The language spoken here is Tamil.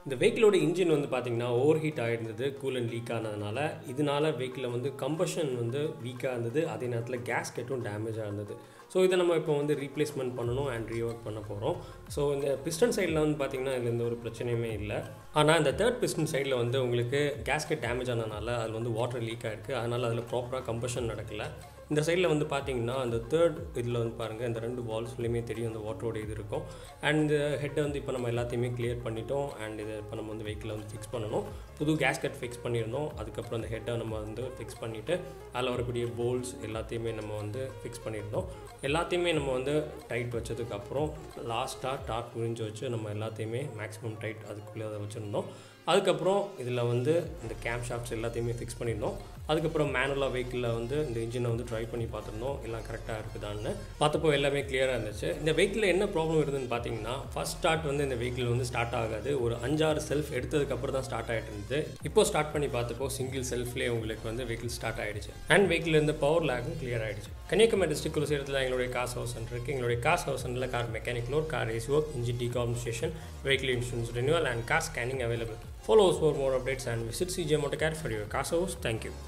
இந்த வெஹிக்கிளோட இன்ஜின் வந்து பார்த்திங்கன்னா ஓவர் ஹீட் ஆகிருந்தது கூலன் லீக் ஆனதுனால இதனால வெஹிக்கிளில் வந்து கம்பஷன் வந்து வீக்காக இருந்தது அதே நேரத்தில் கேஸ்கெட்டும் டேமேஜாக இருந்தது ஸோ இதை நம்ம இப்போ வந்து ரீப்ளேஸ்மெண்ட் பண்ணணும் அண்ட் ரீஒர்க் பண்ண போகிறோம் ஸோ இந்த பிஸ்டன் சைடில் வந்து பார்த்திங்கன்னா இதில் எந்த ஒரு பிரச்சனையுமே இல்லை ஆனால் இந்த தேர்ட் பிஸ்டன் சைடில் வந்து உங்களுக்கு கேஸ்கெட் டேமேஜ் ஆனதுனால அதில் வந்து வாட்டர் லீக் ஆகிருக்கு அதனால் அதில் ப்ராப்பராக கம்பஷன் நடக்கலை இந்த சைடில் வந்து பார்த்தீங்கன்னா அந்த தேர்ட் இதில் வந்து பாருங்கள் இந்த ரெண்டு வால்ஸ்லையுமே தெரியும் அந்த வாட்டரோட இது இருக்கும் அண்ட் இந்த ஹெட்டை வந்து இப்போ நம்ம எல்லாத்தையுமே கிளியர் பண்ணிட்டோம் அண்ட் இதை இப்போ நம்ம வந்து வெஹிக்கிளை வந்து ஃபிக்ஸ் பண்ணணும் புது கேஸ்கெட் ஃபிக்ஸ் பண்ணியிருந்தோம் அதுக்கப்புறம் அந்த ஹெட்டை நம்ம வந்து ஃபிக்ஸ் பண்ணிவிட்டு அதில் வரக்கூடிய போல்ஸ் எல்லாத்தையுமே நம்ம வந்து ஃபிக்ஸ் பண்ணியிருந்தோம் எல்லாத்தையுமே நம்ம வந்து டைட் வச்சதுக்கப்புறம் லாஸ்ட்டாக டார்க் புரிஞ்சு வச்சு நம்ம எல்லாத்தையுமே மேக்ஸிமம் டைட் அதுக்குள்ளே அதை வச்சுருந்தோம் அதுக்கப்புறம் இதில் வந்து இந்த கேம் ஷாப்ஸ் எல்லாத்தையுமே ஃபிக்ஸ் பண்ணியிருந்தோம் அதுக்கப்புறம் மேனுவலாக வெஹிக்கிளில் வந்து இந்த இன்ஜினை வந்து ட்ரை பண்ணி பார்த்துருந்தோம் எல்லாம் கரெக்டாக இருக்குதான்னு பார்த்தப்போ எல்லாமே கிளியராக இருந்துச்சு இந்த வெஹிக்கிளில் என்ன ப்ராப்ளம் இருந்ததுன்னு பார்த்தீங்கன்னா ஃபஸ்ட் ஸ்டார்ட் வந்து இந்த வெஹிக்கிள் வந்து ஸ்டார்ட் ஆகாது ஒரு அஞ்சாறு செல்ஃப் எடுத்ததுக்கப்புறம் தான் ஸ்டார்ட் ஆகிட்டு இருந்தது இப்போ ஸ்டார்ட் பண்ணி பார்த்தப்போ சிங்கிள் செல்ஃப்லேயே உங்களுக்கு வந்து வெஹிக்கிள் ஸ்டார்ட் ஆகிடுச்சு அண்ட் வெஹிக்கிள் இருந்து பவர் லேக்கும் கிளியர் ஆகிடுச்சு கன்னியாகுமரி டிஸ்ட்ரிக்ட் சேரத்தில் எங்களுடைய காஸ் ஹவுஸ் சென்டர் இருக்குது எங்களுடைய காஸ் ஹவுஸ் சென்டரில் car mechanic load car AC work engine decarbonisation vehicle insurance renewal and car scanning available. Follow us for more updates and visit CJ Motorcar for your car service. Thank you.